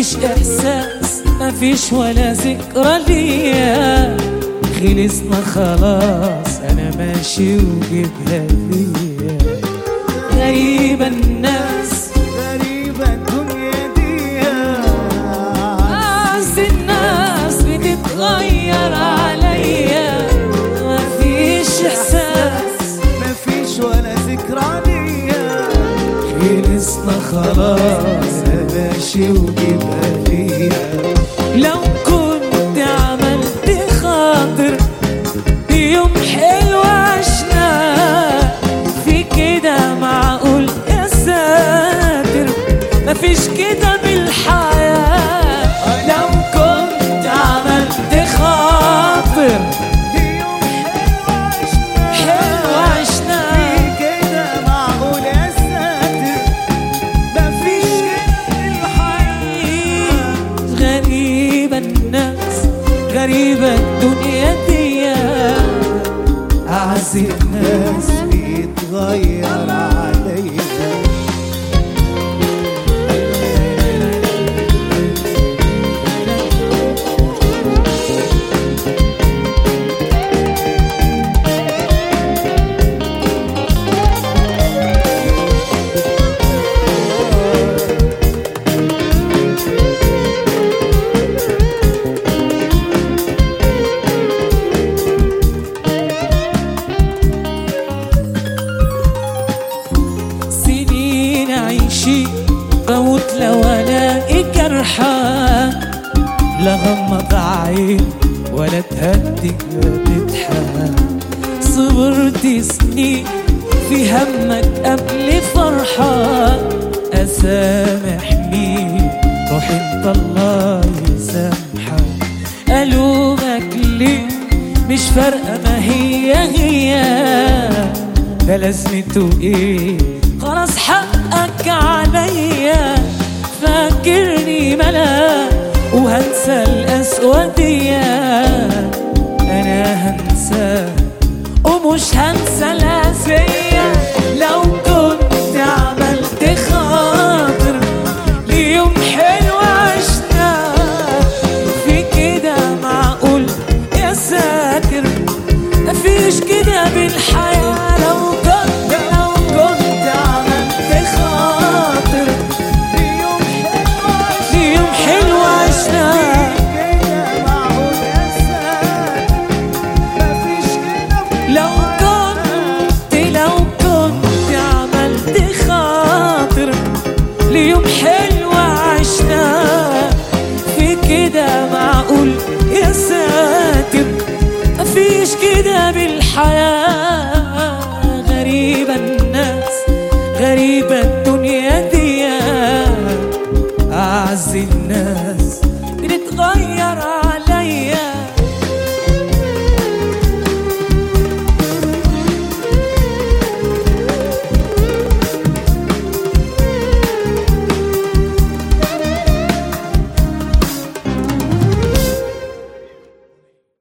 مفيش احساس مفيش ولا ذكرى ليا خلصنا خلاص انا ماشي وجيبها ليا غريبة الناس غريبة الدنيا دي ناس الناس بتتغير عليا مفيش احساس مفيش ولا ذكرى ليا خلصنا خلاص انا ماشي وجيبها فيها لو كنت عملت خاطر يوم حلو عشنا في كده معقول يا ساتر مفيش كده بالحياة لو كنت عملت خاطر يوم حلو عشنا حلو عشنا في كده معقول يا ساتر مفيش كده الحياة غريبة الناس غريبة الدنيا دي أعز الناس ناس بيتغير عليا سنين عيشي بموت لو الاقي جرحى لا غمض عين ولا تهدي ولا تضحك صبرت سنين في همك قبل فرحة أسامح مين روح انت الله يسامحك ألومك ليه مش فارقة ما هي هي ده لازمته ايه خلاص حقك عليا فاكرني ملاك وهنسى الأسودية أنا هنسى ومش هنسى الأسية لو كنت عملت خاطر ليوم حلو عشنا في كده معقول يا ساتر مفيش كده بالحياة لو كنت لو كنت عملت خاطر يوم حلو عشنا في يوم حلو عشنا كده معقول يا ساتر مفيش كده في لو كنت لو كنت عملت خاطر ليوم حلو عشنا في كده معقول يا ساتر مفيش كده بالحياة